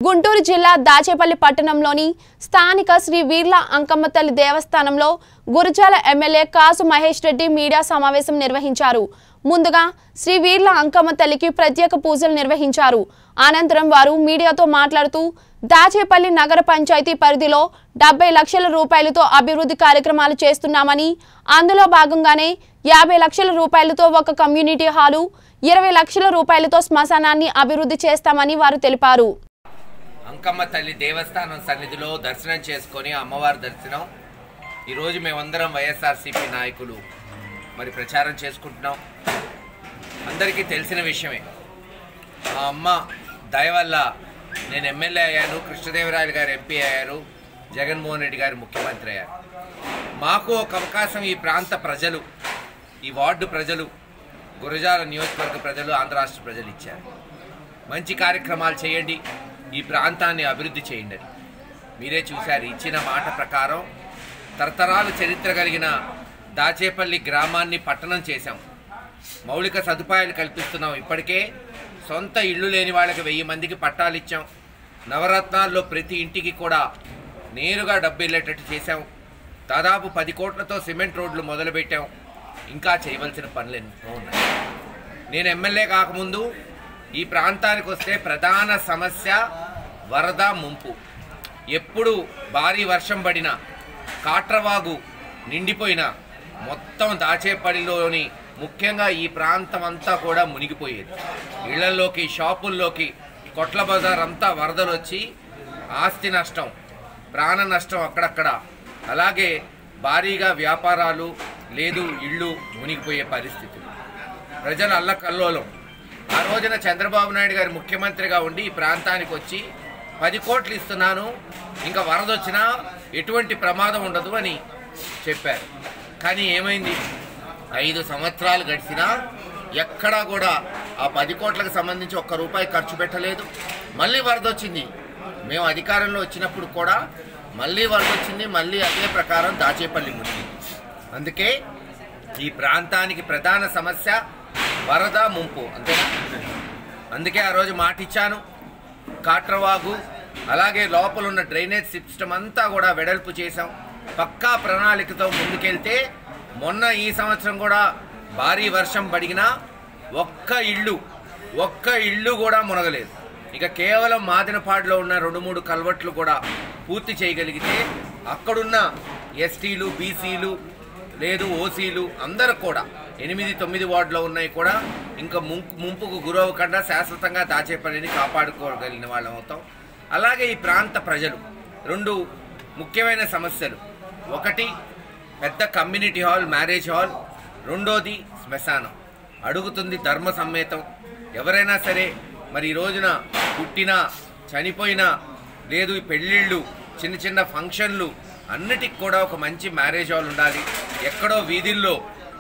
గుంటూరు జిల్లా దాచేపల్లి పట్టణంలోని స్థానిక శ్రీ వీర్ల అంకమ్మ తల్లి దేవస్థానంలో గురజాల ఎమ్మెల్యే కాసు మహేష్ రెడ్డి మీడియా సమావేశం నిర్వహించారు ముందుగా శ్రీ వీర్ల అంకమ్మ తల్లికి ప్రత్యేక పూజలు నిర్వహించారు అనంతరం వారు మీడియాతో మాట్లాడుతూ దాచేపల్లి నగర పంచాయతీ పరిధిలో డెబ్బై లక్షల రూపాయలతో అభివృద్ధి కార్యక్రమాలు చేస్తున్నామని అందులో భాగంగానే యాభై లక్షల రూపాయలతో ఒక కమ్యూనిటీ హాలు ఇరవై లక్షల రూపాయలతో శ్మశానాన్ని అభివృద్ధి చేస్తామని వారు తెలిపారు అంకమ్మ తల్లి దేవస్థానం సన్నిధిలో దర్శనం చేసుకొని అమ్మవారి దర్శనం ఈరోజు మేమందరం వైఎస్ఆర్సీపీ నాయకులు మరి ప్రచారం చేసుకుంటున్నాం అందరికీ తెలిసిన విషయమే మా అమ్మ దయ వల్ల నేను ఎమ్మెల్యే అయ్యాను కృష్ణదేవరాయలు గారు ఎంపీ అయ్యారు జగన్మోహన్ రెడ్డి గారు ముఖ్యమంత్రి అయ్యారు మాకు ఒక అవకాశం ఈ ప్రాంత ప్రజలు ఈ వార్డు ప్రజలు గురజాల నియోజకవర్గ ప్రజలు ఆంధ్ర రాష్ట్ర ప్రజలు ఇచ్చారు మంచి కార్యక్రమాలు చేయండి ఈ ప్రాంతాన్ని అభివృద్ధి చేయండి అని మీరే చూశారు ఇచ్చిన మాట ప్రకారం తరతరాలు చరిత్ర కలిగిన దాచేపల్లి గ్రామాన్ని పట్టణం చేశాం మౌలిక సదుపాయాలు కల్పిస్తున్నాం ఇప్పటికే సొంత ఇల్లు లేని వాళ్ళకి వెయ్యి మందికి పట్టాలు ఇచ్చాం నవరత్నాల్లో ప్రతి ఇంటికి కూడా నేరుగా డబ్బు వెళ్ళేటట్టు చేశాం దాదాపు పది కోట్లతో సిమెంట్ రోడ్లు మొదలుపెట్టాం ఇంకా చేయవలసిన పనులు ఎన్నో ఉన్నాయి నేను ఎమ్మెల్యే కాకముందు ఈ ప్రాంతానికి వస్తే ప్రధాన సమస్య వరద ముంపు ఎప్పుడు భారీ వర్షం పడినా కాట్రవాగు నిండిపోయినా మొత్తం దాచేపల్లిలోని ముఖ్యంగా ఈ ప్రాంతం అంతా కూడా మునిగిపోయేది ఇళ్లలోకి షాపుల్లోకి కొట్ల బజార్ అంతా వరదలు వచ్చి ఆస్తి నష్టం ప్రాణ నష్టం అక్కడక్కడ అలాగే భారీగా వ్యాపారాలు లేదు ఇళ్ళు మునిగిపోయే పరిస్థితులు ప్రజలు అల్లకల్లోలం ఆ రోజున చంద్రబాబు నాయుడు గారు ముఖ్యమంత్రిగా ఉండి ఈ ప్రాంతానికి వచ్చి పది కోట్లు ఇస్తున్నాను ఇంకా వరద వచ్చినా ఎటువంటి ప్రమాదం ఉండదు అని చెప్పారు కానీ ఏమైంది ఐదు సంవత్సరాలు గడిచినా ఎక్కడా కూడా ఆ పది కోట్లకు సంబంధించి ఒక్క రూపాయి ఖర్చు పెట్టలేదు మళ్ళీ వరద వచ్చింది మేము అధికారంలో వచ్చినప్పుడు కూడా మళ్ళీ వరద వచ్చింది మళ్ళీ అదే ప్రకారం దాచేపల్లి మునిగింది అందుకే ఈ ప్రాంతానికి ప్రధాన సమస్య వరద ముంపు అంతేనా అందుకే ఆ రోజు మాట ఇచ్చాను కాట్రవాగు అలాగే లోపల ఉన్న డ్రైనేజ్ సిస్టమ్ అంతా కూడా వెడల్పు చేశాం పక్కా ప్రణాళికతో ముందుకెళ్తే మొన్న ఈ సంవత్సరం కూడా భారీ వర్షం పడిగినా ఒక్క ఇల్లు ఒక్క ఇల్లు కూడా మునగలేదు ఇక కేవలం మాదినపాడులో ఉన్న రెండు మూడు కల్వట్లు కూడా పూర్తి చేయగలిగితే అక్కడున్న ఎస్టీలు బీసీలు లేదు ఓసీలు అందరూ కూడా ఎనిమిది తొమ్మిది వార్డులో ఉన్నాయి కూడా ఇంకా ముంపు ముంపుకు గురవకుండా శాశ్వతంగా దాచేపల్లిని కాపాడుకోగలిగిన వాళ్ళం అవుతాం అలాగే ఈ ప్రాంత ప్రజలు రెండు ముఖ్యమైన సమస్యలు ఒకటి పెద్ద కమ్యూనిటీ హాల్ మ్యారేజ్ హాల్ రెండోది శ్మశానం అడుగుతుంది ధర్మ సమ్మేతం ఎవరైనా సరే మరి ఈ రోజున పుట్టినా చనిపోయినా లేదు ఈ పెళ్ళిళ్ళు చిన్న చిన్న ఫంక్షన్లు అన్నిటికి కూడా ఒక మంచి మ్యారేజ్ హాల్ ఉండాలి ఎక్కడో వీధుల్లో